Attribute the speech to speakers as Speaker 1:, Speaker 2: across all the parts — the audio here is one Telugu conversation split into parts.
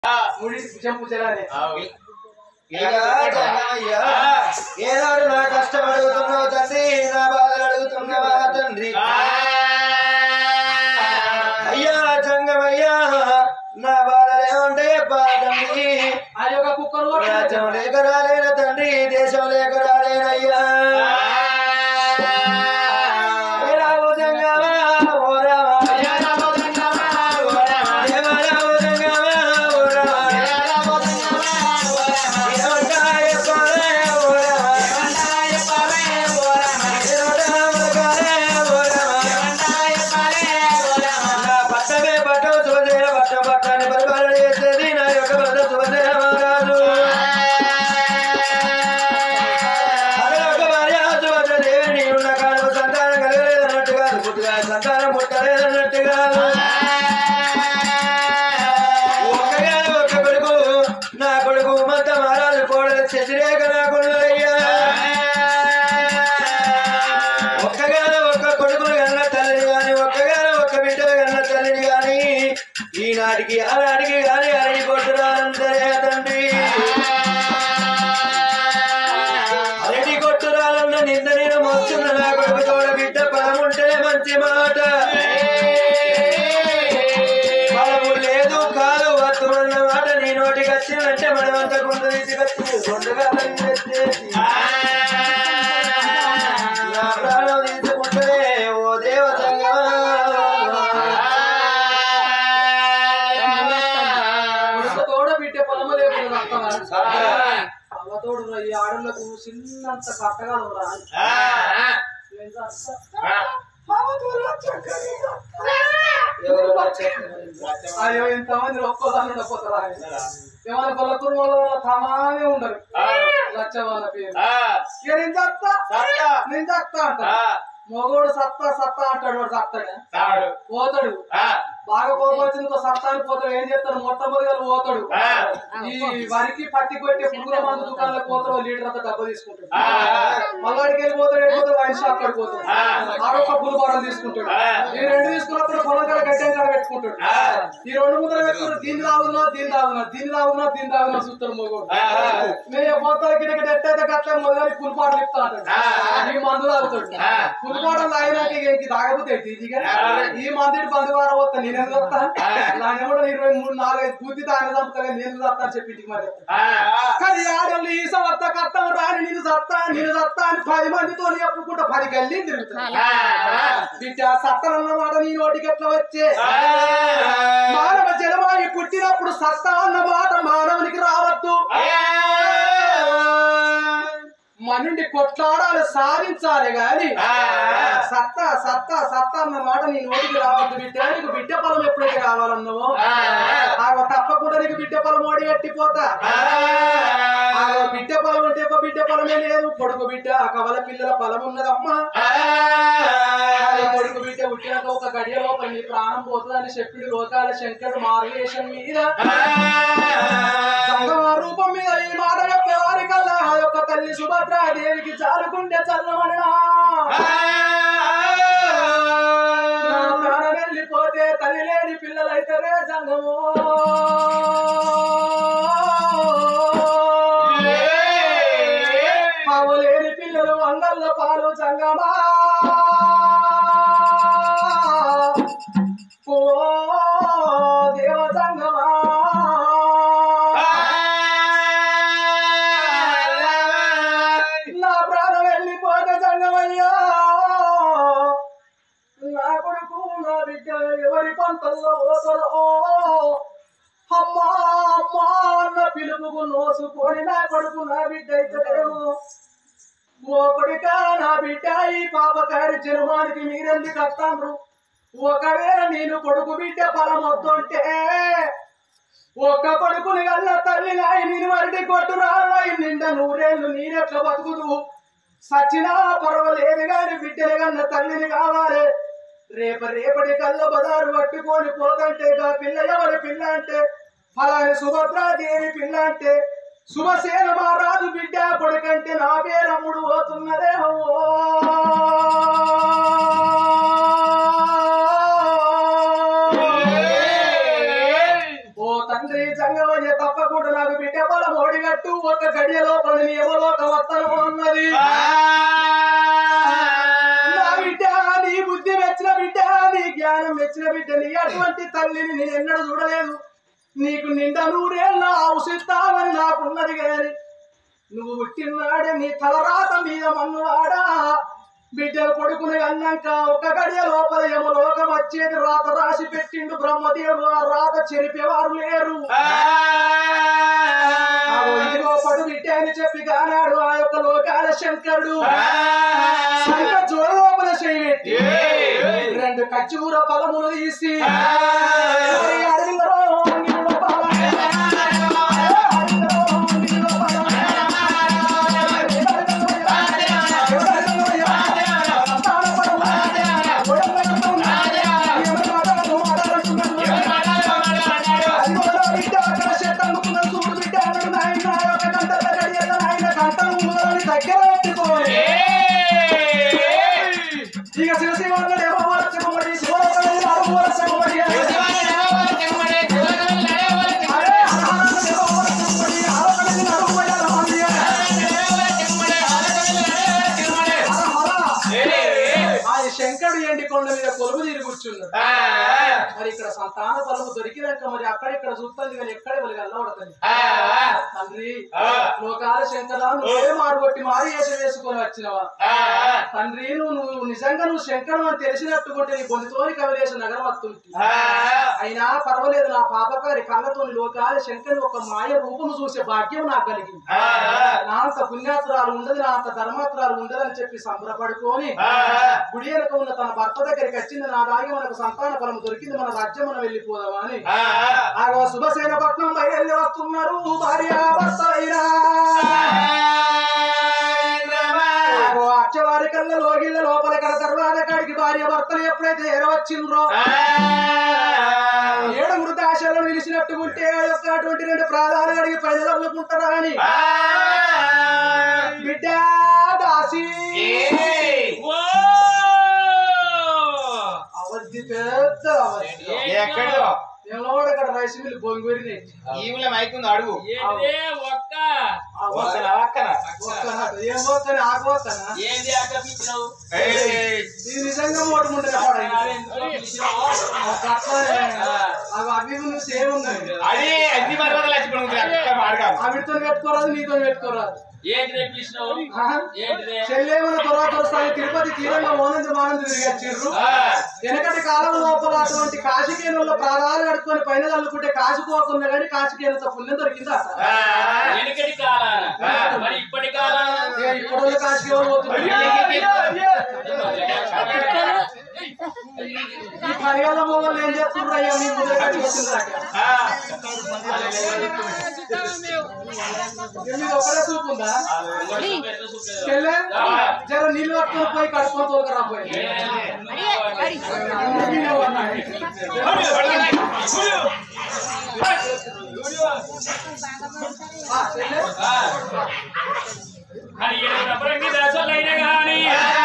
Speaker 1: ముడి చెంపు చెల్లని
Speaker 2: ఏదో నా కష్టం అడుగుతున్నావు తండ్రి నా బాధలు అడుగుతున్నావా తండ్రి అయ్యా చంగమయ్యా నా బాధలు ఏముంటాయి తండ్రి
Speaker 1: ఆ యొక్క కుక్కను కూడా
Speaker 2: రాజ్యం లేక రాలేన తండ్రి దేశం లేక రాలేనయ్యా ఏ రావు జంగమా, ఓ రామా. ఏ రావు జంగమా, ఓ రామా. ఏమంటా చెప్పాలే, ఓ రామా. ఏమంటా ఉరకాలే, ఓ రామా. నా పట్టమే పట్టం సుభద్రేన పట్ట పట్టాన్ని పరిపాలన చేసేది నా యొక్క భర్త సుభద్రేన మహారాజు అదే ఒక భార్య సుభద్ర దేవి నీవున్న కాలం సంతానం కలగలేదన్నట్టు కాదు పుట్టుగా సంతానం పుట్టలేదన్నట్టు కాదు ఒక్కగానే ఒక్క కొడుకు నా కొడుకు మత మహారాజు కోడలు శశిరేఖ నా కొడులయ్యా ఒక్కగానే ఒక్క కొడుకును కన్న తల్లిని గాని ఒక్కగానే ఒక్క బిడ్డను కన్న తల్లిని గాని ఈనాటికి ఆనాటికి గాని అరటి కొట్టురాలందరే తండ్రి అరటి కొట్టురాలన్న నింద నేను మోస్తున్న నా కొడుకు తోడ బిడ్డ పదముంటే మంచి మాట బలము లేదు కాదు వస్తున్న మాట నీ నోటికి వచ్చిందంటే మనమంతా గుండు తీసుకొచ్చి గుండుగా వచ్చేసి నా ప్రాణం తీసుకుంటే ఓ దేవతంగా
Speaker 1: ఉడక తోడ బిడ్డే పొలము లేకుండా రక్తమా? అవ్వ తోడు రా, ఈ ఆడలకు చిన్నంత కట్టగా రా
Speaker 2: ఎవరు వచ్చే
Speaker 1: అయ్యో ఇంతమంది ఒక్కోదాన్ని ఉండకపోతారా ఏమైనా కొల్ల కుటుంబంలో తమానే ఉండరు లచ్చ వాళ్ళ పేరు ఇక నేను చస్తా నేను చస్తా అంట మగోడు సత్తా సత్తా అంటాడు వాడు చస్తాడు పోతాడు బాగా కోపం వచ్చింది ఇంకో సత్తా అని పోతాడు ఏం చేస్తాడు మొట్టమొదటి పోతాడు ఈ వరికి పత్తి కొట్టి పురుగుల మందు దుకాణంలో పోతాడు ఓ లీటర్ అంతా డబ్బా తీసుకుంటాడు మల్లాడికి వెళ్ళిపోతాడు వెళ్ళిపోతాడు వైన్ షాప్ కాడికి పోతాడు ఆడొక్క పులు బాటలు తీసుకుంటాడు ఈ రెండు తీసుకున్నప్పుడు పొలం కాడ గడ్డం కాడ పెట్టుకుంటాడు ఈ రెండు ముద్రలు పెట్టుకుంటాడు దీన్ని తాగున్నా దీన్ని తాగున్నా దీన్ని తాగున్నా దీన్ని తాగున్నా చూస్తాడు మగోడు నేను పోతాడు గిట గిట ఎట్టయితే గట్ల మొదలు పులిపాటలు ఇస్తా అంటాడు ఈ మందు తాగుతాడు పులిపాటలు తాగినాక ఇక ఇంక తాగబోతే ఇదిగా ఈ మంది బంధు వారం వస్తా నేను ఎందుకు వస్తా నన్ను కూడా ఇరవై మూడు నాలుగైదు పూర్తి తాగి చంపుతా నేను ఎందుకు వస్తా అని చెప్పి ఇంటికి మరి కానీ ఆడోళ్ళు ఈ సంవత్సర కట్టం రాని నేను సత్తా నేను సత్తా అని పది మందితో చెప్పుకుంటా పది గల్లి తిరుగుతా బిడ్డ సత్తనన్న మాట నీ నోటికి ఎట్లా వచ్చే మానవ జనమాయి పుట్టినప్పుడు సత్తా అన్న మాట మానవునికి రావద్దు మనుండి కొట్లాడాలి సాధించాలి గాని సత్తా సత్తా సత్తా అన్న మాట నీ నోటికి రావద్దు బిడ్డ నీకు బిడ్డ పొలం ఎప్పుడైతే కావాలన్నావో ఆగో తప్పకుండా నీకు బిడ్డ పొలం ఓడి కట్టిపోతా ఆగో బిడ్డ పొలం అంటే ఒక బిడ్డ పొలమే లేదు కొడుకు బిడ్డ కవల పిల్లల పొలం ఉన్నదమ్మా కానీ కొడుకు బిడ్డ పుట్టినాక ఒక గడియ లోపల నీ ప్రాణం పోతుందని చెప్పిడు లోకాల శంకరుడు మార్గేశం మీద సంగమ రూపం మీద ఈ మాట చెప్పే వారి కల్లా ఆ యొక్క తల్లి సుభద్రాదేవికి చాలుకుంటే చల్లమనా నా ప్రాణం వెళ్ళిపోతే తల్లి లేని పిల్లలైతే సంగము పావు లేని పిల్లలు అంగళ్ళ పాలు సంగమా ఓ దేవ సంగమా నా ప్రాణం వెళ్ళిపోతే సంగమయ్యా నా కొడుకు నా బిడ్డ ఎవరి పంటల్లో పోతారో అమ్మా అమ్మా అన్న పిలుపుకు నోసుకొని నా కొడుకు నా బిడ్డ ఇద్దరేమో ఓ కొడుక నా బిడ్డ ఈ పాపకారి జన్మానికి మీరెందుకు వస్తాండ్రు ఒకవేళ నేను కొడుకు బిడ్డ ఫలం వద్దుంటే ఒక్క కొడుకుని కల్ల తల్లి నాయి నేను వరటి కొట్టు రాయి నిండా నూరేళ్ళు నేనెట్లా బతుకుదు సచ్చినా పర్వాలేదు గాని బిడ్డలు కన్న తల్లిని కావాలి రేప రేపటి కళ్ళ బదారు పట్టుకొని పోతంటే గా పిల్ల ఎవరి పిల్ల అంటే ఫలాని సుభద్రాదేవి పిల్ల అంటే శుభసేన మహారాజు బిడ్డ కొడుకంటే నా పేరమ్ముడు పోతున్నదే ఓ తండ్రి సంగమయ్య ఏ తప్పకుండా నాకు బిడ్డ బలం ఓడిగట్టు ఒక గడియ లోపల నీ ఎవరో ఒక వర్తనం ఉన్నది నా బిడ్డ నీ బుద్ధి మెచ్చిన బిడ్డ నీ జ్ఞానం మెచ్చిన బిడ్డ నీ అటువంటి తల్లిని నేను ఎన్నడూ చూడలేదు నీకు నిండా నూరేళ్ళ ఔషిస్తామని నాకున్నది కానీ నువ్వు పుట్టినాడే నీ తలరాత మీద మన్నువాడా బిడ్డలు కొడుకుని అన్నాక ఒక గడియ లోపల యమలోకం వచ్చేది రాత రాసి పెట్టిండు బ్రహ్మదేవుడు ఆ రాత చెరిపేవారు లేరు ఆగో ఇదిగో పడు బిడ్డ అని చెప్పి కానాడు ఆ యొక్క లోకాల శంకరుడు సంఘ జోడ లోపల చేయబెట్టి రెండు ఖర్చూర పొలములు తీసి మరి అడవిలో నీళ్ళ పొలం. అడవిలో నీళ్ళ పొలం. దగ్గర పెట్టుకోవాలి ఇక శివశివన్నడు ఏమో చెప్పబడి శివలోకం అడుగు చెప్పబడి అరే ఆనందం ఏమో చెప్పబడి ఆలోకం అడుగు పడాలి ఆ శంకరుడు ఎండి కొండ మీద కొలువు తీరి కూర్చున్నాడు మరి ఇక్కడ సంతాన ఫలము దొరికినాక మరి అక్కడిక్కడ చూస్తుంది కానీ ఎక్కడ వాళ్ళకి అల్లబడుతుంది తండ్రి లోకాల శంకర నువ్వే మారుగొట్టి మారి వేషం వేసుకొని వచ్చినవా తండ్రి నువ్వు నువ్వు నిజంగా నువ్వు శంకరం అని తెలిసినట్టుకుంటే నీ బొందితోని కవిలేసి నగరం వస్తుంది అయినా పర్వాలేదు నా పాపకారి కళ్ళతోని లోకాల శంకరుని ఒక మాయ రూపము చూసే భాగ్యం నాకు కలిగింది నా అంత పుణ్యాత్రాలు ఉండదు నా అంత ధర్మాత్రాలు ఉండదని చెప్పి సంబరపడుకొని గుడి వెనక ఉన్న తన భర్త దగ్గరికి వచ్చింది నా దాగి మనకు సంతాన ఫలం దొరికింది మన రాజ్యం మనం వెళ్ళిపోదామా అని ఆగో శుభసేన పట్నం బయలుదేరి వస్తున్నారు భార్య భర్త అయినా ఆగో అచ్చవారి కళ్ళ లోగిళ్ళ లోపల కడ తర్వాత కాడికి భార్య భర్తలు ఎప్పుడైతే ఎరవచ్చిండ్రో ఏడుగురు దాశాలను నిలిచినట్టు ఉంటే ఆ యొక్క అటువంటి రెండు ప్రాణాలు అడిగి ప్రజలు అల్లుకుంటారా అని బిడ్డ దాసి అవద్ది పెద్ద అవద్ది
Speaker 3: ఎక్కడో
Speaker 1: ఎవడో అక్కడ రైస్ మిల్ బొంగురిని
Speaker 3: ఈ ఊళ్ళో మైకుంది అడుగు
Speaker 4: ఏందే ఒక్క
Speaker 3: వస్తన అక్కన
Speaker 1: ఏం పోతాను ఆకపోతానా
Speaker 4: ఏంది అట్లా పిచ్చినావు
Speaker 3: ఏయ్.
Speaker 1: ఇది నిజంగా మోటు ముంటే
Speaker 4: ఎందుకో పిలిచినావు?
Speaker 1: అవి అవి నువ్వు సేమ్ ఉన్నాయి
Speaker 3: అది అన్ని పర్వతాలు వచ్చిపోయి అక్క పాడగాలి
Speaker 1: అవిటితో పెట్టుకోరాదు నీతో పెట్టుకోరాదు
Speaker 4: ఏంటిదే పిలిచినావు
Speaker 1: ఆహా.
Speaker 4: ఏంటిదే
Speaker 1: చెల్లేమన్న తర్వాత వస్తాయి తిరుపతి తీరంగా ఓనంది మానంది తిరిగచ్చిర్రు వెనకటి కాలం లోపల అటువంటి కాశీకేనుల్లో ప్రాణాలు కడుక్కొని పైన చల్లుకుంటే కాశీపోకుండా కానీ కాశీకేనుతో పుణ్యం దొరికిందా
Speaker 4: వెనకటి కాలాన మరి ఇప్పటి కాలాన
Speaker 1: ఇప్పుడు కాశీకేవులు పోతున్నారు ఈ పనిగల మొగలు ఏం చేస్తున్నారు అయ్యా మీ ముందు వచ్చిందాక మీరు ఒకటే చూపు ఉందా చెల్లె జర నీళ్ళు పట్టుకొని పోయి కడుపుకొని తోలుకరా పోయి నీళ్ళు ఉన్నాయి. ఆ, చెల్లె
Speaker 4: అని ఏడు రబ్బరంగి దాసోళ్ళైనా గాని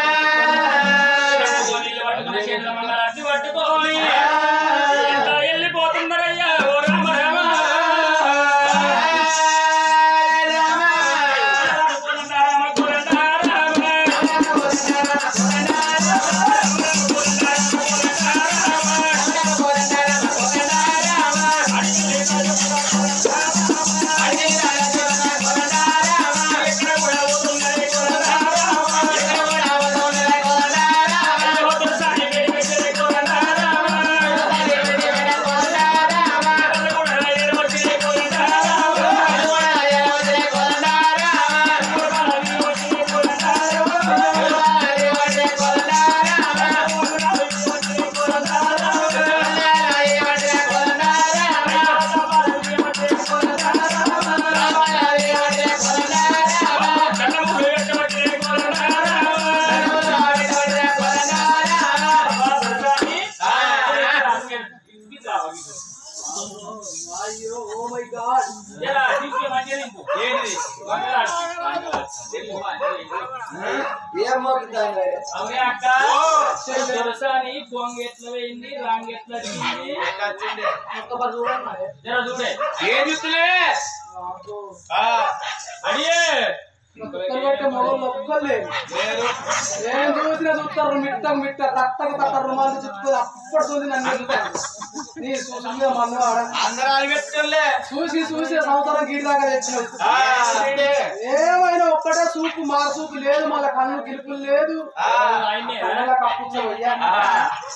Speaker 4: నీళ్ళు పట్టుకుని చేతుల మంగళారతి పట్టుకొని ఎంత వెళ్ళిపోతున్నారయ్యా ఓ రామ రామ రామ కులంద రామ ఎక్కడ కూడా పోతున్నది కులంద
Speaker 1: గాడ్
Speaker 4: జరా, దింపు, మంచిగా దింపు.
Speaker 3: ఏంటిది
Speaker 4: మంగళారతి, మంగళారతి. దింపు, మంచిగా దింపు.
Speaker 2: ఏం మొక్కుతాను
Speaker 4: అవునే అక్క దొరసాని పొంగ ఎట్లా పోయింది రాంగ్ ఎట్లా దిగింది
Speaker 3: ఎట్లా వచ్చింది
Speaker 1: ఒక్కసారి చూడండి
Speaker 4: జర చూడే
Speaker 3: ఏం చూస్తున్నావే ఆ,
Speaker 4: అడియే
Speaker 1: ఒక్కరు పెట్టే మొగలు ఒక్కర్లేదు
Speaker 3: లేదు
Speaker 1: ఏం చూసినా చూస్తారు మిట్ట మిట్ట రక్తం తక్క రుమాలు చుట్టుకొని అప్పటి చూసి నన్ను అడుగుతారు. నీ చూసి మీద మన్నవాడ
Speaker 3: అందరూ అనిపెట్టుకోలే
Speaker 1: చూసి చూసి సంవత్సరం గీడి దాకా తెచ్చినావు
Speaker 3: ఆ, ఏంటి?
Speaker 1: ఏమైనా ఒక్కటే సూపు మా సూపు లేదు మళ్ళా కన్ను గిలుపులు లేదు
Speaker 3: ఆ,
Speaker 4: ఆయన్నే
Speaker 1: కళ్ళ కప్పుకోవయ్యా
Speaker 3: ఆ.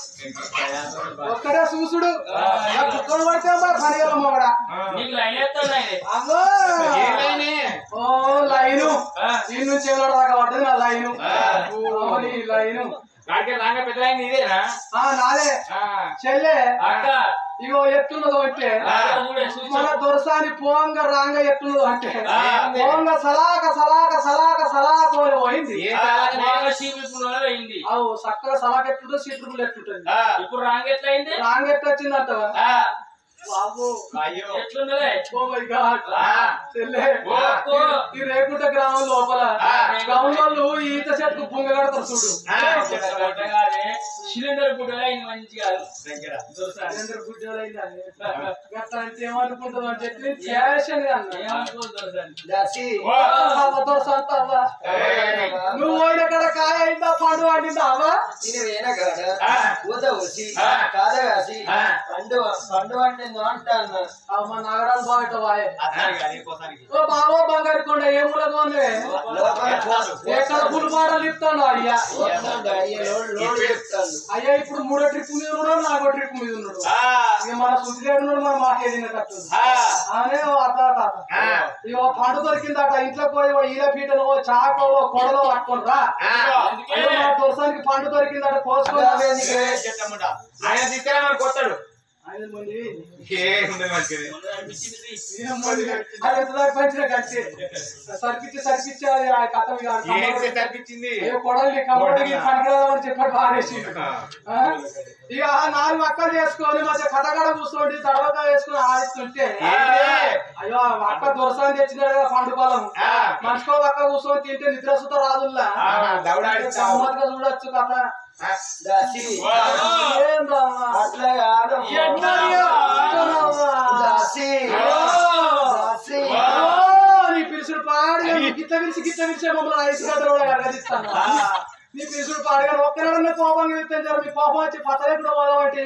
Speaker 1: ఒక్కటే చూసుడు నా కుక్కలు పడితే మా పనిగల మొగడ
Speaker 4: నీకు లైన్ ఎత్తాడు ఆయన
Speaker 1: అమ్మో
Speaker 3: ఏమైంది?
Speaker 1: ఓ లైను
Speaker 3: ఆ.
Speaker 1: ఈ నుంచి ఎవరో దాకా పడ్డది నా లైను
Speaker 3: ఆ.
Speaker 1: ఓ నీ లైను
Speaker 3: కాడికి రాగా పెద్ద ఆయన ఇదేనా
Speaker 1: ఆ నాదే
Speaker 3: ఆ,
Speaker 1: చెల్లె
Speaker 4: అక్క
Speaker 1: ఇగో ఎట్లున్నదో అంటే
Speaker 3: ఆ.
Speaker 4: చూడే చూసి
Speaker 1: మన దొరసాని పోంగ రాంగ ఎట్లున్నదో అంటే
Speaker 3: ఆ.
Speaker 1: పోంగ సలాక సలాక సలాక సలాక అని పోయింది
Speaker 3: ఏ తాళాకనే?
Speaker 4: బాగా చీపిప్పుడు అయింది
Speaker 1: అవు చక్కగా సలాక ఎట్లుందో సీట్రుకులు ఎట్లుంటుంది
Speaker 3: ఆ,
Speaker 4: ఇప్పుడు రాంగ్ ఎట్లా అయింది
Speaker 1: రాంగ ఎట్లా వచ్చిందంటవా
Speaker 3: ఆ,
Speaker 1: బాబు
Speaker 3: అయ్యో
Speaker 4: ఎట్లున్నదే
Speaker 1: ఓ మై గాడ్
Speaker 3: ఆ.
Speaker 1: చెల్లె
Speaker 3: ఓ.
Speaker 1: ఈ- ఈ రేకుంట గ్రామం లోపల
Speaker 3: ఆ.
Speaker 1: గ్రామం వాళ్ళు ఈత చెట్టుకు పుంగ కడతారు చూడు
Speaker 3: ఆ,
Speaker 4: కొట్టగానే సిలిండర్ పుట్టగా అయింది మంచిగా
Speaker 3: దగ్గర.
Speaker 4: దొరసాని
Speaker 1: అందరు గుడ్డోలైంది అది. గట్ల అంటే ఏమనుకుంటావు అని చెప్పి చేషన్ అన్న
Speaker 4: ఏమనుకో దొరసాని
Speaker 2: దాసి
Speaker 3: ఓ.
Speaker 1: అవ్వతో సొంత అవ్వ
Speaker 3: ఏయ్.
Speaker 1: నువ్వు పోయిన కాడ కాయ అయిందా పండు వండిందా అవ్వ
Speaker 2: నేను వేనగాడ
Speaker 3: ఆ.
Speaker 2: ఊత వచ్చి
Speaker 3: ఆ.
Speaker 2: కాద కాసి
Speaker 3: ఆ.
Speaker 2: పండు పండు వండిందో అంటాను
Speaker 1: అమ్మ నగరాలు బాగుంట వాయే
Speaker 3: అతనికి కాదు, ఇంకోసారికి.
Speaker 1: ఓ బావో బంగారు కొండ ఏ మూలకోనే
Speaker 2: లోపల పోసు.
Speaker 1: ఎక్కడ పులిపాడలు ఇస్తాను అయ్యా
Speaker 2: పోతున్నాడు, అయ్యే లోడ్ లోడ్ చెప్తాను
Speaker 1: అయ్యా ఇప్పుడు మూడో ట్రిప్ మీద ఉన్నాడు నాకో ట్రిప్ మీద ఉన్నాడు
Speaker 3: ఆ,
Speaker 1: ఇక మన సుద్దిలేడు ఉన్నాడు మన మాకేదినట్టు
Speaker 3: ఆ,
Speaker 1: అనే ఓ అత్త తాత
Speaker 3: ఆ.
Speaker 1: ఇక ఓ పండు దొరికిందట ఇంట్లో పోయి ఓ ఈల పీటలో ఓ చాకో ఓ కొడలో పట్టుకొని రా
Speaker 3: ఆ.
Speaker 1: అయ్యో, మన దొరసానికి పండు దొరికిందట కోసుకో
Speaker 2: అందుకే
Speaker 3: చెట్టమ్ముడా. ఆయన తీసుకురా మరి కొట్టాడు
Speaker 1: ఆయన మంది
Speaker 3: ఏముంది మంచిది
Speaker 1: ఏం మంది? అది ఎంత దాకా పంచిన కట్టి సరిపిచ్చి సరిపిచ్చి అది ఆ కథ మీద ఆ
Speaker 3: ఏంటి
Speaker 1: కమ్మడి-
Speaker 3: తప్పించింది
Speaker 1: ఏ కొడల్ని కమ్మడికి పనికిరాదని చెప్పాడు పారేసి
Speaker 3: ఆ.
Speaker 1: ఆ? ఇక ఆ నాలుగు అక్కలు చేసుకొని మధ్య కథగడ కూర్చోండి తర్వాత వేసుకొని ఆడిస్తుంటే
Speaker 3: ఏంటి?
Speaker 1: అయ్యో ఆ అక్క దొరసాన్ని తెచ్చినాడు కదా పండు పొలం
Speaker 3: ఆ.
Speaker 1: మనిషికో అక్క కూర్చొని తింటే నిద్ర సుత రాదుల్లా
Speaker 3: ఆ, దౌడాడిస్తావు.
Speaker 1: గమ్మత్తుగా చూడొచ్చు కథ
Speaker 3: ఆ.
Speaker 2: దాసి
Speaker 3: వా.
Speaker 1: ఏందమ్మా?
Speaker 2: అట్లా కాదు
Speaker 1: ఎట్లా చెప్తున్నావా?
Speaker 2: దాసి
Speaker 1: ఓ.
Speaker 2: దాసి
Speaker 3: వా.
Speaker 1: ఓ, నీ పిలుచుడు పాడుగా నీ గిట్ల పిలిచి గిట్ల పిలిచే మమ్మల్ని ఐసు గడ్డలు కూడా కరగదిస్తాను
Speaker 3: ఆ.
Speaker 1: నీ పిలుచుడు పాడుగా ఒక్కనాడన్న కోపం వెళ్తాను మీ కోపం వచ్చి పతలే కూడా పోదామంటే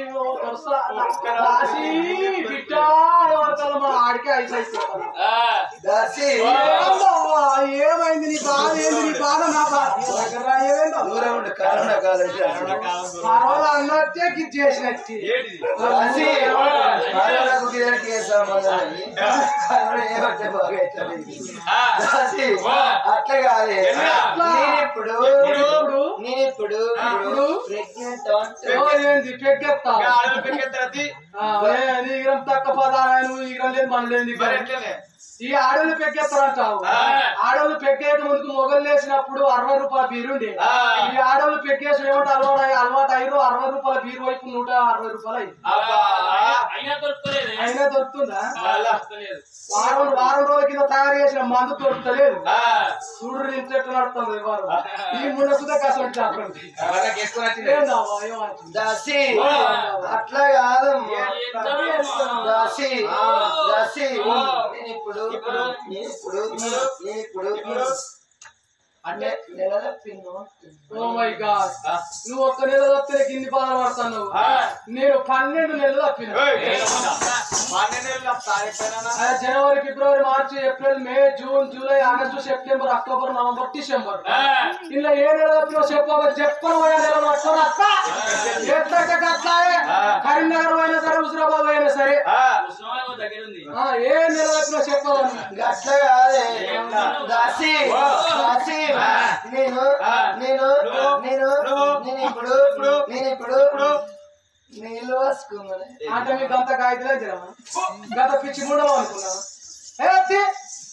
Speaker 1: రాసి బిడ్డ వరకల్లా మా ఆడికి ఐసు అయిపోతాను
Speaker 2: దాసి
Speaker 1: ఏందవ్వా? ఏమైంది నీ బాధ ఏంది నీ బాధ నా బాధ దగ్గర రా, ఏమైందవ్వా?
Speaker 2: దూరం ఉండు కరోనా కాలం
Speaker 1: పర్వాలేదు అన్నట్టే గిట్ చేసినట్టు
Speaker 3: ఏంటిది?
Speaker 2: దాసి కరోనాకు గిరాకీ ఏ సంబంధం లేదు. కరోనా ఏమంటే బాగా అవుతుంది.
Speaker 3: ఆ.
Speaker 2: దాసి
Speaker 3: వా.
Speaker 2: అట్లా కాదే
Speaker 3: ఎట్లా?
Speaker 2: నేనిప్పుడు
Speaker 1: ఇప్పుడు
Speaker 2: నేనిప్పుడు
Speaker 1: ఇప్పుడు?
Speaker 2: ప్రెగ్నెంట్
Speaker 1: ఓ, ఏంది పెగ్గెత్తావు
Speaker 3: ఇంకా ఆడలు పెరిగేస్తారు అది.
Speaker 1: ఆ, ఏ, నీ ఈగరం తక్కువ పదాలు నువ్వు ఈగరం లేదు మన లేదు నీకు.
Speaker 3: మరి ఎట్లనే?
Speaker 1: ఈ ఆడోళ్ళు పెగ్గేస్తారంటావు
Speaker 3: ఆ.
Speaker 1: ఆడోళ్ళు పెగ్గేయక ముందుకు మొగలు వేసినప్పుడు అరవై రూపాయల బీరు ఉండే
Speaker 3: ఆ.
Speaker 1: ఈ ఆడోళ్ళు పెగ్గేసి ఏమిటి అలవాటు అయ్యి- అలవాటు అయ్యారు అరవై రూపాయల బీరు వైపు నూట అరవై రూపాయలు అయ్యి
Speaker 3: అబ్బా.
Speaker 4: అయినా దొరుకుతలేదు
Speaker 1: అయినా దొరుకుతుందా
Speaker 4: దొరుకుతలేదు
Speaker 1: వారం వారం రోజుల కింద తయారు చేసిన మందు దొరుకుతలేదు
Speaker 3: ఆ.
Speaker 1: చూడు ఇంత ఎట్లా నడుస్తుంది వారు ఈ ముండ సుధా కసం చెప్పండి
Speaker 3: వాళ్ళకి ఎక్కువ నచ్చింది.
Speaker 1: ఏందవ్వా, ఏమంటుంది?
Speaker 2: దాసి
Speaker 3: వా.
Speaker 2: అట్లా కాదమ్మా
Speaker 4: ఇద్దరు
Speaker 2: దాసి
Speaker 3: ఆ.
Speaker 2: దాసి
Speaker 3: ఆ.
Speaker 2: నేను ఇప్పుడు
Speaker 3: ఇప్పుడు.
Speaker 2: నేను ఇప్పుడు నేను ఇప్పుడు అంటే నెల తప్పింది
Speaker 1: ఓ మై గాడ్
Speaker 3: ఆ.
Speaker 1: నువ్వు ఒక్క నెల తప్పితే కింది బాధ పడతాను
Speaker 3: ఆ.
Speaker 1: నేను పన్నెండు నెలలు తప్పిన
Speaker 3: ఏయ్, ఏమన్నా? పన్నెండు నెలలు వస్తా, ఎప్పుడైనా?
Speaker 1: ఆ, జనవరి ఫిబ్రవరి మార్చి April May June July August September October November December
Speaker 4: ఆ.
Speaker 1: ఇలా ఏ నెల తప్పిన చెప్పబోయే చెప్పను పోయే నెల పట్టుకొని అక్క ఎట్లయితే అట్లాగే
Speaker 3: ఆ.
Speaker 1: కరీంనగర్ పోయినా సరే హుజరాబాద్ పోయినా సరే
Speaker 3: ఆ.
Speaker 4: ఉస్మానాబాద్ దగ్గర ఉంది
Speaker 1: ఆ, ఏ నెల తప్పిన చెప్పవాలి
Speaker 2: అట్లా కాదే
Speaker 4: ఏంటా?
Speaker 2: దాసి
Speaker 3: ఓ.
Speaker 2: దాసి
Speaker 3: ఆ.
Speaker 2: నేను
Speaker 3: ఆ.
Speaker 2: నేను
Speaker 3: నువ్వు.
Speaker 2: నేను
Speaker 3: నువ్వు.
Speaker 2: నేను ఇప్పుడు
Speaker 3: ఇప్పుడు.
Speaker 2: నేను ఇప్పుడు నీళ్ళు పోసుకున్నాను
Speaker 1: అంటే మీకు గంత కాగితలే జరమా గత పిచ్చి కూడా అనుకున్నాను ఏ అత్తి,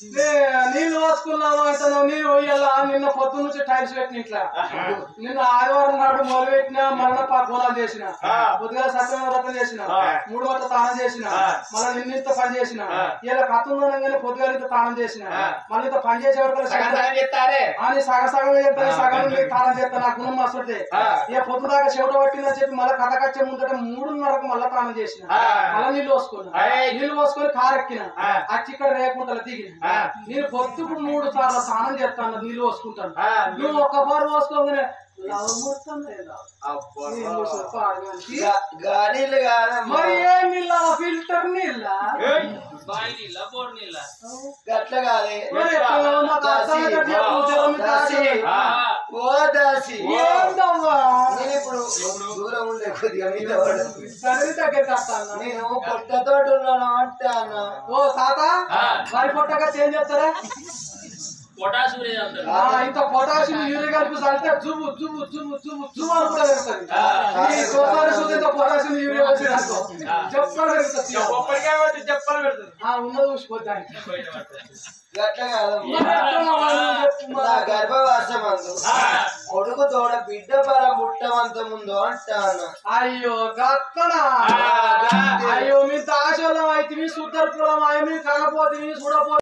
Speaker 1: నే- నీళ్ళు పోసుకున్నావు అంటున్నావు నీళ్ళు పోయాలా నిన్న పొద్దు నుంచి టైల్స్ పెట్టిన ఇట్లా నిన్న ఆదివారం నాడు మొదలు పెట్టిన మరణ పూనాలు చేసిన పొద్దుగా సత్యనారాయణ చేసిన మూడు గంటల తానం చేసిన మళ్ళీ నిన్న ఇంత పని చేసిన ఇలా కత్తుందనగానే పొద్దుగా ఇంత తానం చేసిన మళ్ళీ ఇంత పని చేసే వరకు
Speaker 3: సగం సగం చెప్తారే
Speaker 1: అని సగ సగం చేస్తాను సగం నీకు తానం చేస్తాను నా గుణం మస్తుంటే ఏ పొద్దు దాకా చెవిట పట్టిందని చెప్పి మళ్ళీ కథ కచ్చే ముందట మూడున్నరకు మళ్ళీ తానం చేసిన మళ్ళీ నీళ్ళు పోసుకున్నా
Speaker 3: ఏయ్.
Speaker 1: నీళ్ళు పోసుకొని కారు ఎక్కిన
Speaker 3: ఆ.
Speaker 1: అచ్చి ఇక్కడ రేకుంటల దిగిన
Speaker 3: ఆ.
Speaker 1: నేను పొద్దుకు మూడు సార్లు స్నానం చేస్తాను నీళ్ళు పోసుకుంటాను
Speaker 3: ఆ.
Speaker 1: నువ్వు ఒక్క బారు పోసుకోగానే లవ్ మొత్తం లేదా నేను చూసిన పాడగానికి.
Speaker 2: గా- గానీలు కాదమ్మా
Speaker 1: మరి ఏం నీళ్ళ ఫిల్టర్ నీళ్ళ
Speaker 4: బాయి నీళ్ళ బోర్ నీళ్ళ
Speaker 2: గట్ల కాదే
Speaker 1: మరి ఎట్లా మాకు అర్థమయ్యేటట్టు చెప్పు, జరం మీద
Speaker 2: దాసి
Speaker 1: ఆశ.
Speaker 2: ఓ దాసి
Speaker 1: ఏందవ్వా
Speaker 2: నేను ఇప్పుడు దూరం ఉండే కొద్దిగా మీద పడు.
Speaker 1: సరే దగ్గరికి వస్తాను
Speaker 2: నేను పొట్టతోటి ఉన్నాను అంటే అన్న
Speaker 1: ఓ తాత
Speaker 4: ఆ.
Speaker 1: మరి పొట్టగా చేంజ్ చేస్తారా
Speaker 4: పొటాసు వేయాలి
Speaker 1: ఆ, ఇంత పొటాషియం యూరియా కలిపి చల్లితే జుబు జుబు జుబు జుబు జుబు అని కూడా పెరుగుతుంది ఈ సోసారి శుద్ధి ఇంత పొటాషియం యూరియా వచ్చి రాసుకో చెప్పడం పెరుగుతుంది
Speaker 3: ఒక్కడికే పెట్టి చెప్పలు పెడుతుంది
Speaker 1: ఆ ఉన్నది చూసిపోతాయి
Speaker 2: గట్ల కాదమ్మా
Speaker 1: మరి ఎట్లా వాళ్ళు చెప్పు
Speaker 2: నా
Speaker 1: మరి.
Speaker 2: గర్భవాసం అందు కొడుకు తోడ బిడ్డ పర ముట్టమంత ముందు అంటాను
Speaker 1: అయ్యో గత్తనా అయ్యో మీ దాశలం అయితే మీ సుద్దరు కులం అయ్యి మీ కనపోతే మీ చూడపో